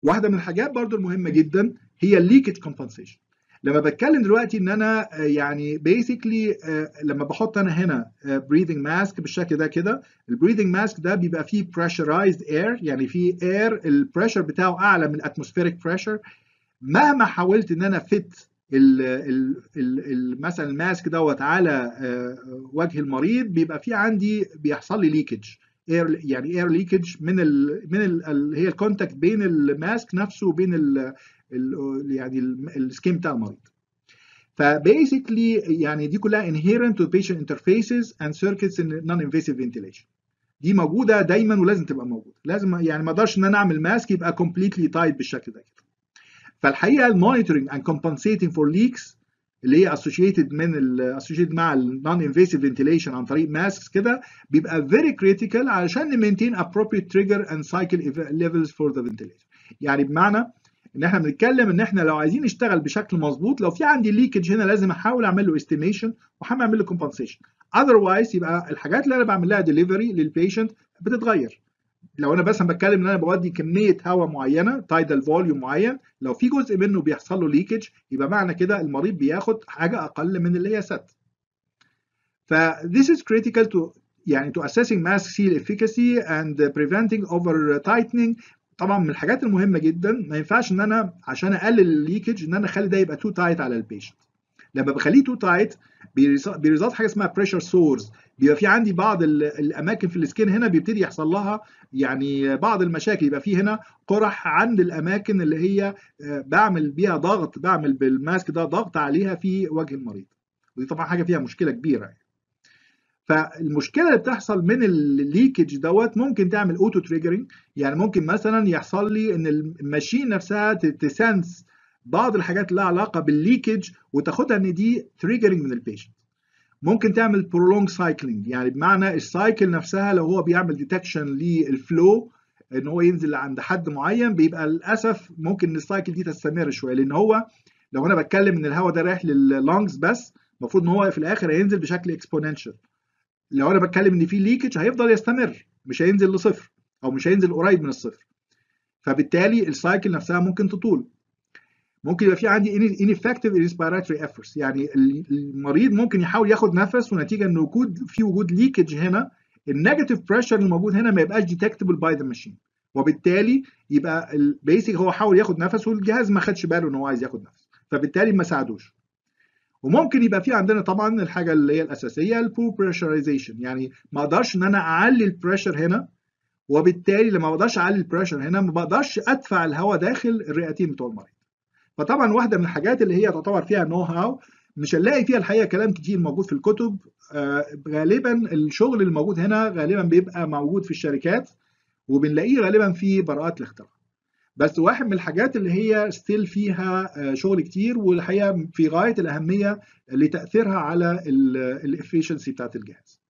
واحده من الحاجات برضو المهمه جدا هي الليكج كومبنسيشن لما بتكلم دلوقتي ان انا يعني بيسكلي لما بحط انا هنا بريذنج ماسك بالشكل ده كده البريذنج ماسك ده بيبقى فيه pressurized air يعني فيه air البريشر بتاعه اعلى من الاتموسفيريك بريشر مهما حاولت ان انا فت ال ال ال مثلا الماسك دوت على وجه المريض بيبقى في عندي بيحصل لي ليكج اير يعني اير ليكج من ال من ال هي الكونتاكت بين الماسك نفسه وبين ال يعني السكيم بتاع المريض فبيسكلي يعني دي كلها inherent to patient interfaces and circuits in non-invasive ventilation دي موجوده دايما ولازم تبقى موجوده لازم يعني ما اقدرش ان انا اعمل ماسك يبقى completely tight بالشكل ده كده فالحقيقه المونيتورنج and compensating for leaks اللي هي associated من ال associated مع ال non invasive ventilation عن طريق ماسكس كده بيبقى very critical علشان ن maintain appropriate trigger and cycle levels for the ventilation يعني بمعنى ان احنا بنتكلم ان احنا لو عايزين نشتغل بشكل مظبوط لو في عندي ليكج هنا لازم احاول اعمل له استيميشن واحاول اعمل له كومبنسيشن اذروايز يبقى الحاجات اللي انا بعمل لها ديليفري للبيشنت بتتغير لو انا بس بتكلم ان انا بودي كميه هواء معينه تايدال فوليوم معين لو في جزء منه بيحصل له ليكج يبقى معنى كده المريض بياخد حاجه اقل من اللي هي ست ف this is critical to يعني to assessing mask seal efficacy and preventing over tightening طبعا من الحاجات المهمه جدا ما ينفعش ان انا عشان اقلل الليكج ان انا اخلي ده يبقى تو تايت على البيشنت لما بخليه تو تايت بيريزلت حاجه اسمها بريشر سورز بيبقى في عندي بعض الاماكن في السكين هنا بيبتدي يحصل لها يعني بعض المشاكل يبقى في هنا قرح عند الاماكن اللي هي بعمل بيها ضغط بعمل بالماسك ده ضغط عليها في وجه المريض ودي طبعا حاجه فيها مشكله كبيره يعني. فالمشكله اللي بتحصل من الليكج دوت ممكن تعمل اوتو تريجرنج يعني ممكن مثلا يحصل لي ان الماشين نفسها تسنس بعض الحاجات اللي لها علاقه بالليكج وتاخدها ان دي تريجرنج من البيشنت ممكن تعمل برولونج سايكلينج يعني بمعنى السايكل نفسها لو هو بيعمل ديتكشن للفلو ان هو ينزل عند حد معين بيبقى للاسف ممكن السايكل دي تستمر شويه لان هو لو انا بتكلم ان الهواء ده رايح لللونجز بس المفروض ان هو في الاخر هينزل بشكل اكسبوننشال لو انا بتكلم ان في ليكج هيفضل يستمر مش هينزل لصفر او مش هينزل قريب من الصفر فبالتالي السايكل نفسها ممكن تطول ممكن يبقى في عندي ineffective respiratory efforts يعني المريض ممكن يحاول ياخد نفس ونتيجه ان وجود في وجود ليكج هنا النيجاتيف بريشر الموجود هنا ما يبقاش ديتكتبل باي ذا ماشين وبالتالي يبقى البيسك هو حاول ياخد نفس والجهاز ما خدش باله ان هو عايز ياخد نفس فبالتالي ما ساعدوش وممكن يبقى في عندنا طبعا الحاجه اللي هي الاساسيه البو بريشرايزيشن يعني ما اقدرش ان انا اعلي البريشر هنا وبالتالي لما ما اقدرش اعلي البريشر هنا ما بقدرش ادفع الهواء داخل الرئتين بتوع المريض فطبعا واحده من الحاجات اللي هي تعتبر فيها نو هاو مش هنلاقي فيها الحقيقه كلام كتير موجود في الكتب آه غالبا الشغل اللي موجود هنا غالبا بيبقى موجود في الشركات وبنلاقيه غالبا في براءات الاختراع بس واحد من الحاجات اللي هي ستيل فيها شغل كتير والحقيقه في غايه الاهميه لتاثيرها على الافشنسي بتاعت الجهاز